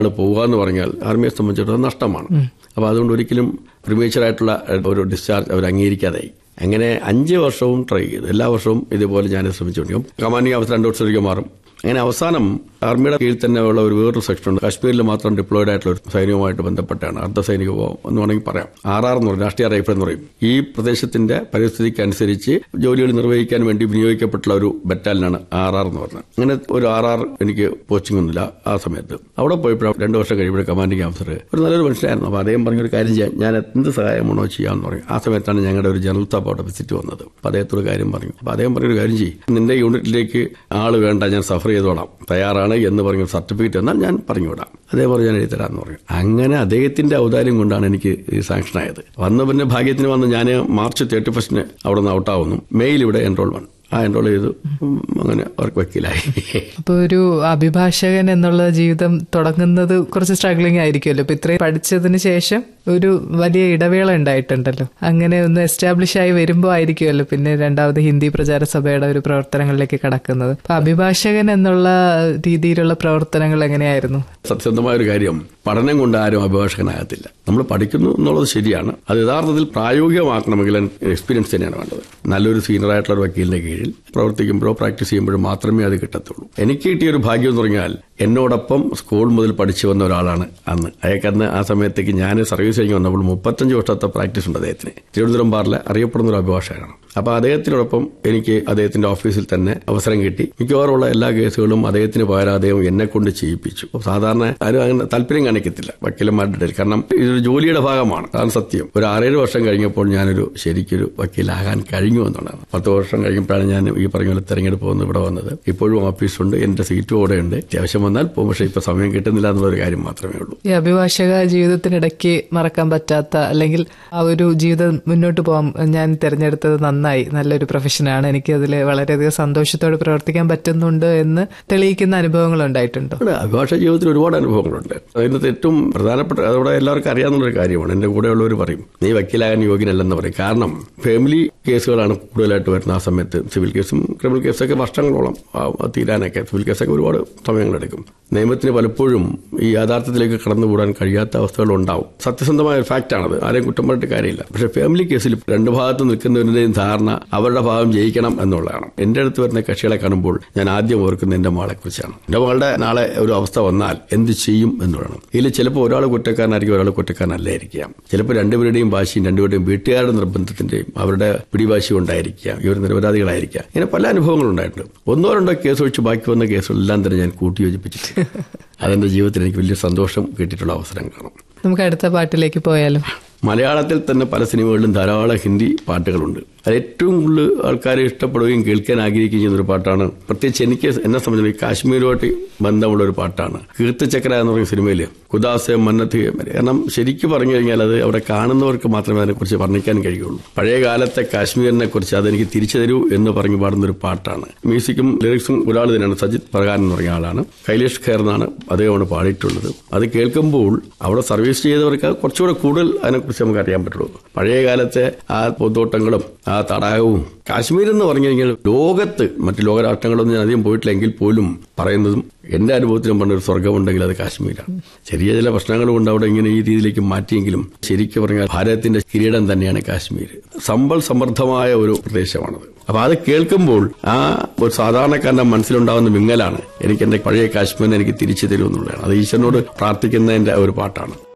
പോകുക എന്ന് പറഞ്ഞാൽ ആർമിയെ സംബന്ധിച്ചിടത്തോളം നഷ്ടമാണ് അപ്പോൾ അതുകൊണ്ട് ഒരിക്കലും പ്രിമേച്ചർ ആയിട്ടുള്ള ഒരു ഡിസ്ചാർജ് അവർ അംഗീകരിക്കാതായി അങ്ങനെ അഞ്ച് വർഷവും ട്രൈ ചെയ്തു എല്ലാ വർഷവും ഇതുപോലെ ഞാൻ ശ്രമിച്ചുകൊണ്ടിരിക്കും കമാൻഡിംഗ് അവസ്ഥ രണ്ടു വർഷത്തേക്ക് മാറും അങ്ങനെ അവസാനം ആർമിയുടെ കീഴിൽ തന്നെ ഉള്ള ഒരു വേറൊരു സെക്ഷൻ ഉണ്ട് കാശ്മീരിൽ മാത്രം ഡിപ്ലോയിഡ് ആയിട്ടുള്ള ഒരു സൈന്യവുമായിട്ട് ബന്ധപ്പെട്ടാണ് അർദ്ധ സൈനിക വിഭാഗം എന്ന് വേണമെങ്കിൽ പറയാം ആർ ആർ എന്ന് പറയും രാഷ്ട്രീയ റൈഫിൾ എന്ന് പറയും ഈ പ്രദേശത്തിന്റെ പരിസ്ഥിതിക്ക് അനുസരിച്ച് ജോലികൾ നിർവഹിക്കാൻ വേണ്ടി വിനിയോഗിക്കപ്പെട്ടുള്ള ഒരു ബറ്റാലിനാണ് ആർ ആർ എന്ന് പറഞ്ഞത് അങ്ങനെ ഒരു ആർ ആർ എനിക്ക് പോസ്റ്റിംഗ് ഒന്നുമില്ല ആ സമയത്ത് അവിടെ പോയപ്പോഴും രണ്ടു വർഷം കഴിയുമ്പോൾ കമാൻഡിംഗ് ഓഫീസർ ഒരു നല്ലൊരു മനുഷ്യനായിരുന്നു അപ്പോൾ അദ്ദേഹം പറഞ്ഞൊരു കാര്യം ചെയ്യാൻ ഞാൻ എന്ത് സഹായമാണോ ചെയ്യാമെന്ന് പറയും ആ സമയത്താണ് ഞങ്ങളുടെ ഒരു ജനറൽ സ്റ്റാഫ് അവിടെ വിസിറ്റ് വന്നത് അപ്പോൾ അദ്ദേഹത്തോട് കാര്യം പറഞ്ഞു അപ്പോൾ അദ്ദേഹം പറഞ്ഞൊരു കാര്യം ചെയ്യും നിന്റെ യൂണിറ്റിലേക്ക് ആൾ വേണ്ട ഞാൻ സഫർ ചെയ്തോളാം തയ്യാറാണ് എന്ന് പറഞ്ഞ സർട്ടിഫിക്കറ്റ് എന്നാൽ ഞാൻ പറഞ്ഞു വിടാം അതേപോലെ ഞാൻ എഴുതി തരാമെന്ന് പറഞ്ഞു അങ്ങനെ അദ്ദേഹത്തിന്റെ ഔദാര്യം കൊണ്ടാണ് എനിക്ക് ഈ സാങ്ഷൻ ആയത് വന്ന പിന്നെ ഭാഗ്യത്തിന് വന്ന് ഞാൻ മാർച്ച് തേർട്ടി ഫസ്റ്റിന് അവിടെ നിന്ന് ഔട്ടാവുന്നു മെയിൽ ഇവിടെ എൻറോൾമെന്റ് ആ എൻറോൾ ചെയ്തു ഉം, അങ്ങനെ അവർക്ക് വക്കീലായി അപ്പൊ ഒരു അഭിഭാഷകൻ എന്നുള്ള ജീവിതം തുടങ്ങുന്നത് കുറച്ച് സ്ട്രഗ്ലിംഗ് ആയിരിക്കുമല്ലോ ഇപ്പൊ ഇത്രയും പഠിച്ചതിന് ശേഷം ഒരു വലിയ ഇടവേള ഉണ്ടായിട്ടുണ്ടല്ലോ അങ്ങനെ ഒന്ന് എസ്റ്റാബ്ലിഷ് ആയി വരുമ്പോൾ ആയിരിക്കുമല്ലോ പിന്നെ രണ്ടാമത് ഹിന്ദി പ്രചാര സഭയുടെ ഒരു പ്രവർത്തനങ്ങളിലേക്ക് കടക്കുന്നത് അപ്പൊ അഭിഭാഷകൻ എന്നുള്ള രീതിയിലുള്ള പ്രവർത്തനങ്ങൾ എങ്ങനെയായിരുന്നു സത്യസന്ധമായ ഒരു കാര്യം പഠനം കൊണ്ട് ആരും അഭിഭാഷകനാകത്തില്ല നമ്മൾ പഠിക്കുന്നു എന്നുള്ളത് ശരിയാണ് അത് യഥാർത്ഥത്തിൽ പ്രായോഗികമാക്കണമെങ്കിൽ എക്സ്പീരിയൻസ് തന്നെയാണ് വേണ്ടത് നല്ലൊരു സീനിയർ ആയിട്ടുള്ള ഒരു വക്കീലിന്റെ കീഴിൽ പ്രവർത്തിക്കുമ്പോഴോ പ്രാക്ടീസ് ചെയ്യുമ്പോഴോ മാത്രമേ അത് കിട്ടത്തുള്ളൂ എനിക്ക് കിട്ടിയ ഒരു ഭാഗ്യം എന്ന് പറഞ്ഞാൽ എന്നോടൊപ്പം സ്കൂൾ മുതൽ പഠിച്ചു വന്ന ഒരാളാണ് അന്ന് അയാൾക്കന്ന് ആ സമയത്തേക്ക് ഞാൻ സർവീസ് കഴിഞ്ഞ് വന്നപ്പോൾ മുപ്പത്തഞ്ച് വർഷത്തെ പ്രാക്ടീസ് ഉണ്ട് അദ്ദേഹത്തിന് തിരുവനന്തപുരം ബാറിലെ അറിയപ്പെടുന്ന ഒരു അഭിഭാഷകനാണ് അപ്പോൾ അദ്ദേഹത്തിനോടൊപ്പം എനിക്ക് അദ്ദേഹത്തിന്റെ ഓഫീസിൽ തന്നെ അവസരം കിട്ടി മിക്കവാറുമുള്ള എല്ലാ കേസുകളും അദ്ദേഹത്തിന് പകരം അദ്ദേഹം എന്നെ കൊണ്ട് ചെയ്യിപ്പിച്ചു അപ്പോൾ സാധാരണ ആരും അങ്ങനെ താല്പര്യം കാണിക്കത്തില്ല വക്കീലന്മാരുടെ ഇടയിൽ കാരണം ഇതൊരു ജോലിയുടെ ഭാഗമാണ് അതാണ് സത്യം ഒരു ആറേഴ് വർഷം കഴിഞ്ഞപ്പോൾ ഞാനൊരു ശരിക്കൊരു വക്കീലാകാൻ കഴിഞ്ഞു എന്നുള്ളതാണ് പത്ത് വർഷം കഴിഞ്ഞപ്പോഴാണ് ഞാൻ ഈ പറഞ്ഞ പോലെ തെരഞ്ഞെടുപ്പ് വന്ന് ഇവിടെ വന്നത് ഇപ്പോഴും ഓഫീസുണ്ട് എന്റെ സീറ്റും അവിടെ ഉണ്ട് അത്യാവശ്യം വന്നാൽ പോകും പക്ഷേ ഇപ്പൊ സമയം കിട്ടുന്നില്ല എന്നുള്ളൊരു കാര്യം മാത്രമേ ഉള്ളൂ ഈ അഭിഭാഷക ജീവിതത്തിനിടയ്ക്ക് മറക്കാൻ പറ്റാത്ത അല്ലെങ്കിൽ ആ ഒരു ജീവിതം മുന്നോട്ട് പോകാൻ ഞാൻ തിരഞ്ഞെടുത്തത് നന്നായി നല്ലൊരു പ്രൊഫഷനാണ് എനിക്ക് അതിൽ വളരെയധികം സന്തോഷത്തോടെ പ്രവർത്തിക്കാൻ പറ്റുന്നുണ്ട് എന്ന് തെളിയിക്കുന്ന അനുഭവങ്ങൾ ഉണ്ടായിട്ടുണ്ടോ ഉണ്ട്. അഭിഭാഷക ജീവിതത്തിൽ ഒരുപാട് അനുഭവങ്ങളുണ്ട് അതിനകത്ത് ഏറ്റവും പ്രധാനപ്പെട്ട അതവിടെ എല്ലാവർക്കും അറിയാവുന്നൊരു കാര്യമാണ് എന്റെ കൂടെയുള്ളവർ പറയും നീ വക്കീലാകാൻ യോഗ്യനല്ലെന്ന് പറയും കാരണം ഫാമിലി കേസുകളാണ് കൂടുതലായിട്ട് വരുന്ന ആ സമയത്ത് സിവിൽ കേസും ക്രിമിനൽ കേസൊക്കെ വർഷങ്ങളോളം ആ, തീരാനൊക്കെ സിവിൽ കേസൊക്കെ ഒരുപാട് സമയങ്ങളെടുക്കും നിയമത്തിന് പലപ്പോഴും ഈ യാഥാർത്ഥ്യത്തിലേക്ക് കടന്നുകൂടാൻ കഴിയാത്ത അവസ്ഥകൾ ഉണ്ടാവും സത്യസന്ധമായ ഒരു ഫാക്റ്റാണത് ആരെയും കുറ്റം പറഞ്ഞിട്ട് കാര്യമില്ല പക്ഷെ ഫാമിലി കേസിൽ രണ്ട് ഭാഗത്ത് നിൽക്കുന്നവരുടെയും ധാരണ അവരുടെ ഭാഗം ജയിക്കണം എന്നുള്ളതാണ് എന്റെ അടുത്ത് വരുന്ന കക്ഷികളെ കാണുമ്പോൾ ഞാൻ ആദ്യം ഓർക്കുന്നത് എന്റെ മകളെ കുറിച്ചാണ് എന്റെ മകളുടെ നാളെ ഒരു അവസ്ഥ വന്നാൽ എന്ത് ചെയ്യും എന്നുള്ളതാണ് ഇതിൽ ചിലപ്പോൾ ഒരാൾ കുറ്റക്കാരനായിരിക്കും ഒരാൾ കുറ്റക്കാരനല്ലായിരിക്കാം ചിലപ്പോൾ രണ്ടുപേരുടെയും ഭാഷയും രണ്ടുപേരുടെയും വീട്ടുകാരുടെ നിർബന്ധത്തിന്റെയും അവരുടെ പിടിവാശി കൊണ്ടായിരിക്കാം ഇവർ നിരപരാധികളായിരിക്കാം ഇങ്ങനെ പല അനുഭവങ്ങളും ഉണ്ടായിട്ടുണ്ട് ഒന്നോ രണ്ടോ കേസ് ഒഴിച്ച് ബാക്കി വന്ന കേസുകളെല്ലാം തന്നെ ഞാൻ കൂട്ടിയോജിപ്പിച്ചിട്ടുണ്ട് അതെന്റെ ജീവിതത്തിൽ എനിക്ക് വലിയ സന്തോഷം കിട്ടിയിട്ടുള്ള അവസരങ്ങളാണ് നമുക്ക് അടുത്ത പാട്ടിലേക്ക് പോയാലും മലയാളത്തിൽ തന്നെ പല സിനിമകളിലും ധാരാളം ഹിന്ദി പാട്ടുകളുണ്ട് അത് ഏറ്റവും കൂടുതൽ ആൾക്കാർ ഇഷ്ടപ്പെടുകയും കേൾക്കാൻ ആഗ്രഹിക്കുകയും ചെയ്യുന്ന ഒരു പാട്ടാണ് പ്രത്യേകിച്ച് എനിക്ക് എന്നെ സംബന്ധിച്ച് കാശ്മീരുമായിട്ട് ബന്ധമുള്ള ഒരു പാട്ടാണ് കീർത്തിചക്ര എന്ന് പറയുന്ന സിനിമയിൽ കുദാസെ മന്നത്ത് കാരണം ശരിക്കും പറഞ്ഞു കഴിഞ്ഞാൽ അത് അവിടെ കാണുന്നവർക്ക് മാത്രമേ അതിനെക്കുറിച്ച് വർണ്ണിക്കാൻ കഴിയുള്ളൂ പഴയ കാലത്തെ കാശ്മീരിനെ കുറിച്ച് അതെനിക്ക് തിരിച്ചു തരൂ എന്ന് പറഞ്ഞു പാടുന്ന ഒരു പാട്ടാണ് മ്യൂസിക്കും ലിറിക്സും ഒരാൾ തന്നെയാണ് സജിത് പ്രകാരൻ എന്ന് പറഞ്ഞ ആളാണ് കൈലേഷ് ഖേർ എന്നാണ് അദ്ദേഹമാണ് പാടിയിട്ടുള്ളത് അത് കേൾക്കുമ്പോൾ അവിടെ സർവീസ് ചെയ്തവർക്ക് കുറച്ചുകൂടെ കൂടുതൽ അതിനെക്കുറിച്ച് നമുക്ക് അറിയാൻ പറ്റുള്ളൂ പഴയ കാലത്തെ ആ പൂന്തോട്ടങ്ങളും ആ തടാകവും കാശ്മീർ എന്ന് പറഞ്ഞു കഴിഞ്ഞാൽ ലോകത്ത് മറ്റ് ലോകരാഷ്ട്രങ്ങളൊന്നും ഞാൻ അധികം പോയിട്ടില്ലെങ്കിൽ പോലും പറയുന്നതും എന്റെ അനുഭവത്തിലും പറഞ്ഞൊരു സ്വർഗമുണ്ടെങ്കിൽ അത് കാശ്മീരാണ് ചെറിയ ചില പ്രശ്നങ്ങൾ കൊണ്ട് അവിടെ ഇങ്ങനെ ഈ രീതിയിലേക്ക് മാറ്റിയെങ്കിലും ശരിക്കും പറഞ്ഞാൽ ഭാരതത്തിന്റെ കിരീടം തന്നെയാണ് കാശ്മീർ സമ്പൽ സമൃദ്ധമായ ഒരു പ്രദേശമാണത് അപ്പൊ അത് കേൾക്കുമ്പോൾ ആ ഒരു സാധാരണക്കാരന്റെ മനസ്സിലുണ്ടാകുന്ന വിങ്ങലാണ് എനിക്ക് എന്റെ പഴയ കാശ്മീരിനെ എനിക്ക് തിരിച്ചു തരുമെന്നുള്ളതാണ് അത് ഈശ്വരനോട് പ്രാർത്ഥിക്കുന്നതിന്റെ ഒരു പാട്ടാണ്